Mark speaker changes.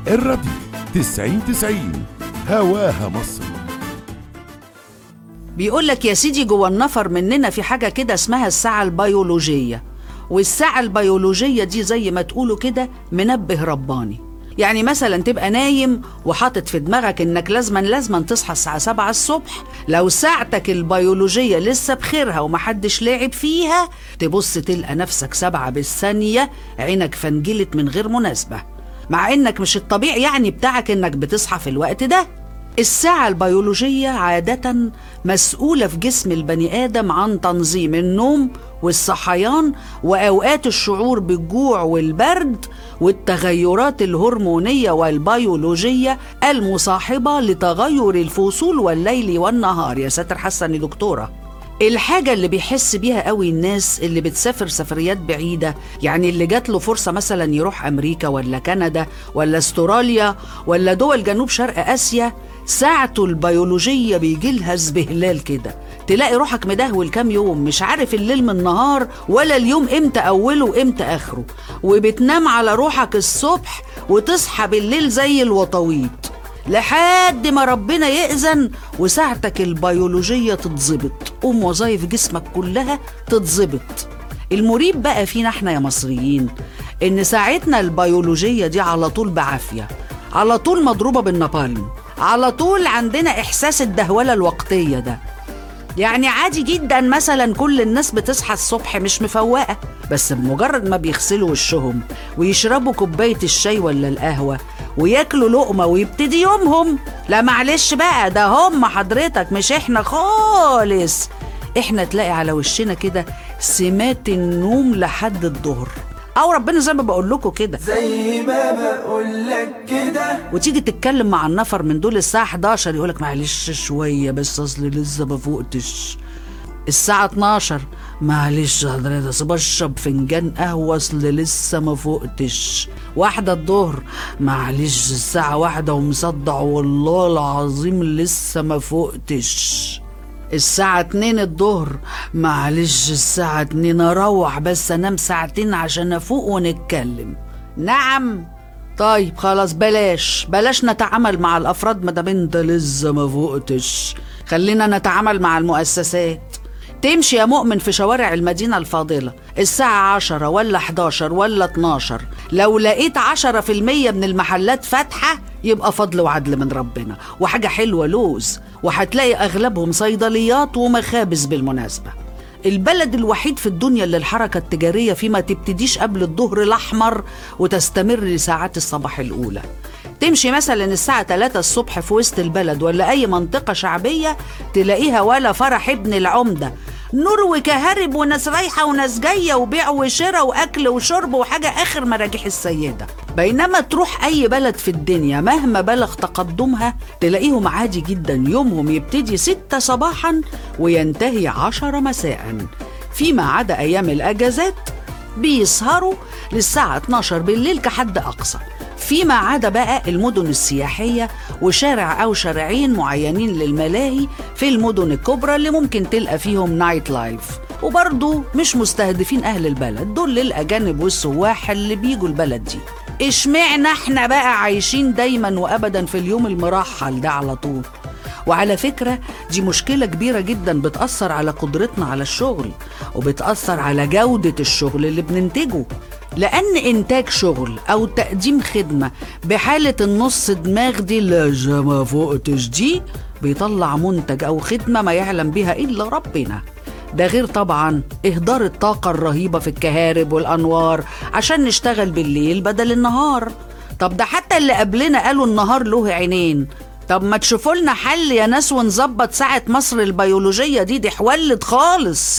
Speaker 1: الراديو تسعين تسعين هواها مصر
Speaker 2: بيقول لك يا سيدي جوه النفر مننا في حاجة كده اسمها الساعة البيولوجية والساعة البيولوجية دي زي ما تقولوا كده منبه رباني يعني مثلا تبقى نايم وحاطط في دماغك انك لازما لازما تصحى الساعة 7 الصبح لو ساعتك البيولوجية لسه بخيرها ومحدش لاعب فيها تبص تلقى نفسك سبعة بالثانية عينك فنجلت من غير مناسبة مع انك مش الطبيعي يعني بتاعك انك بتصحى في الوقت ده الساعة البيولوجية عادة مسؤولة في جسم البني آدم عن تنظيم النوم والصحيان وأوقات الشعور بالجوع والبرد والتغيرات الهرمونية والبيولوجية المصاحبة لتغير الفصول والليل والنهار يا ساتر حسن دكتورة الحاجة اللي بيحس بيها قوي الناس اللي بتسافر سفريات بعيدة يعني اللي جات له فرصة مثلا يروح أمريكا ولا كندا ولا استراليا ولا دول جنوب شرق آسيا ساعته البيولوجية بيجيلها زبهلال كده تلاقي روحك مدهول كام يوم مش عارف الليل من النهار ولا اليوم امتى أوله وامتى آخره وبتنام على روحك الصبح وتصحى بالليل زي الوطويط لحد ما ربنا يأذن وساعتك البيولوجية تتظبط قوم وظايف جسمك كلها تتظبط المريب بقى فينا احنا يا مصريين ان ساعتنا البيولوجية دي على طول بعافية على طول مضروبة بالنابالم على طول عندنا احساس الدهولة الوقتية ده يعني عادي جدا مثلا كل الناس بتصحى الصبح مش مفوقة بس بمجرد ما بيغسلوا وشهم ويشربوا كوباية الشاي ولا القهوة وياكلوا لقمة ويبتدي يومهم لا معلش بقى ده هم حضرتك مش احنا خالص احنا تلاقي على وشنا كده سمات النوم لحد الظهر او ربنا زي ما بقول لكم كده
Speaker 3: زي ما بقول لك كده
Speaker 2: وتيجي تتكلم مع النفر من دول الساعة 11 يقولك معلش شوية بس أصل لسه ما فوقتش الساعة 12 معلش حضرتك أصل بشرب فنجان قهوة أصل لسه ما فوقتش واحدة الظهر معلش الساعة واحدة ومصدع والله العظيم لسه ما فوقتش الساعة اتنين الظهر معلش الساعة اتنين اروح بس انام ساعتين عشان افوق ونتكلم نعم طيب خلاص بلاش بلاش نتعامل مع الافراد ما دام انت لسه ما فوقتش خلينا نتعامل مع المؤسسات تمشي يا مؤمن في شوارع المدينة الفاضلة الساعة عشرة ولا 11 ولا 12 لو لقيت عشرة في المية من المحلات فاتحة يبقى فضل وعدل من ربنا وحاجة حلوة لوز وهتلاقي أغلبهم صيدليات ومخابز بالمناسبة البلد الوحيد في الدنيا اللي الحركة التجارية فيه ما تبتديش قبل الظهر الأحمر وتستمر لساعات الصباح الأولى تمشي مثلا الساعة 3 الصبح في وسط البلد ولا أي منطقة شعبية تلاقيها ولا فرح ابن العمدة نور وكهرب وناس رايحة وناس جاية وبيع وشراء وأكل وشرب وحاجة آخر مراجيح السيدة بينما تروح أي بلد في الدنيا مهما بلغ تقدمها تلاقيهم عادي جدا يومهم يبتدي ستة صباحا وينتهي عشرة مساء فيما عدا أيام الأجازات بيسهروا للساعة 12 بالليل كحد أقصى فيما عدا بقى المدن السياحية وشارع أو شارعين معينين للملاهي في المدن الكبرى اللي ممكن تلقى فيهم نايت لايف وبرضه مش مستهدفين أهل البلد دول للأجانب والسواح اللي بيجوا البلد دي اشمعنا احنا بقى عايشين دايما وأبدا في اليوم المرحل ده على طول وعلى فكرة دي مشكلة كبيرة جدا بتأثر على قدرتنا على الشغل وبتأثر على جودة الشغل اللي بننتجه لأن إنتاج شغل أو تقديم خدمة بحالة النص دماغ دي اللي ما فوقتش دي بيطلع منتج أو خدمة ما يعلم بها إلا ربنا ده غير طبعا إهدار الطاقة الرهيبة في الكهارب والأنوار عشان نشتغل بالليل بدل النهار طب ده حتى اللي قبلنا قالوا النهار له عينين طب ما تشوفوا لنا حل يا ناس ونظبط ساعة مصر البيولوجية دي دي حولت خالص